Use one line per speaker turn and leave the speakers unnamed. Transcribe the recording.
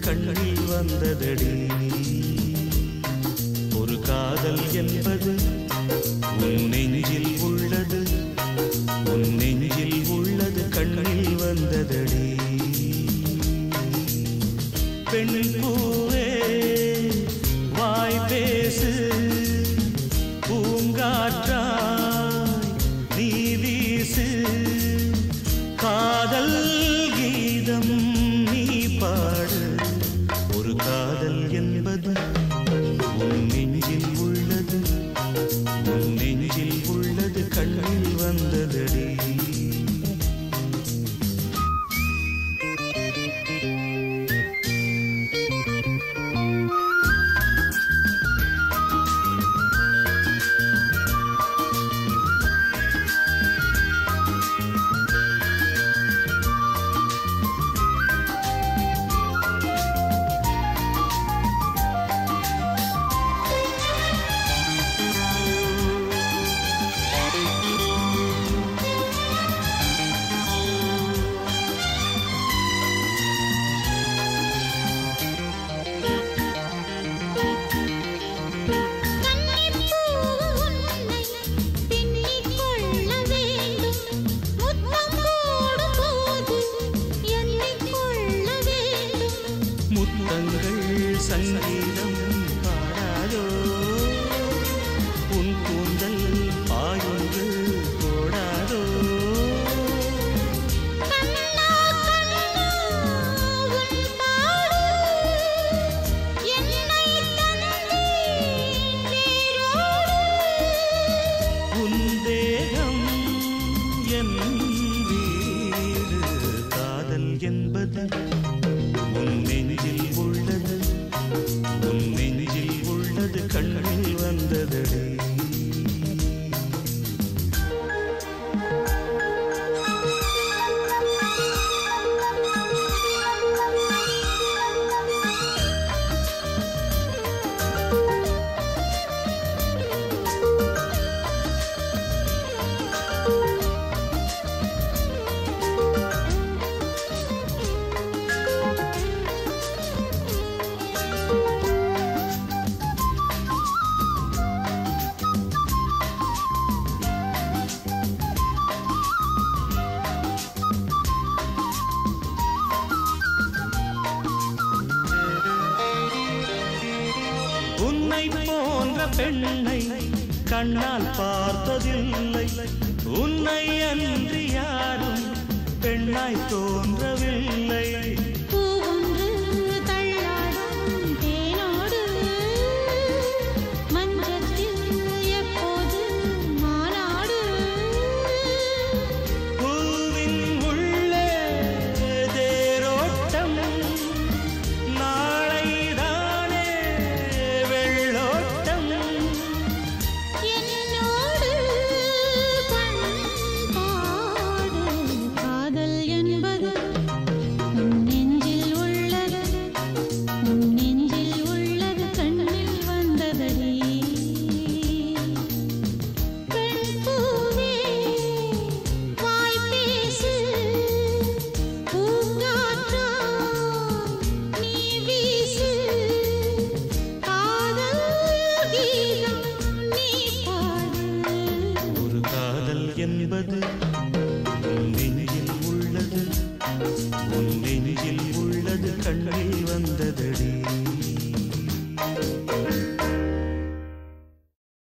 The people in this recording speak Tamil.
கண்ணில் வந்ததடி ஒரு காதல் என்பது உன் நெஞ்சில் உள்ளது உன் நெஞ்சில் உள்ளது கண்ணில் வந்ததடி பெண் பூவே வாய் பேசு பூங்காற்றாய் நீ வீசு காதல் கீதம் நீ பாடு ஒரு காதல் என்பது உன் நெஞ்சில் உள்ளது உன் நெஞ்சில் உள்ளது கண்ணில் வந்ததடி முத்தங்கள் சங்கீதம் பாடாதோ உன் கூந்தல் பாயொன்று போடாதோ உன் தேகம் என் வீடு காதல் என்பது உன் நெஞ்சில் உள்ளது உன் நெஞ்சில் உள்ளது கண்ணில் வந்ததடி உன்னை போன்ற பெண்ணை கண்ணால் பார்த்ததில்லை உன்னை அன்றி யாரும் பெண்ணாய் தோன்றவில்லை பூவின் உள்ளே தேரோட்டம் நாளைதானே வெள்ளோட்டம்
காதல் என்பது உன் நெஞ்சில் உள்ளது உன் நெஞ்சில் உள்ளது கண்ணில் வந்ததடி பெண் பூவே வாய் பேசு பூங்காற்றா நீ வீசு காதல் கீதம் நீ பாடு
ஒரு காதல் என்பது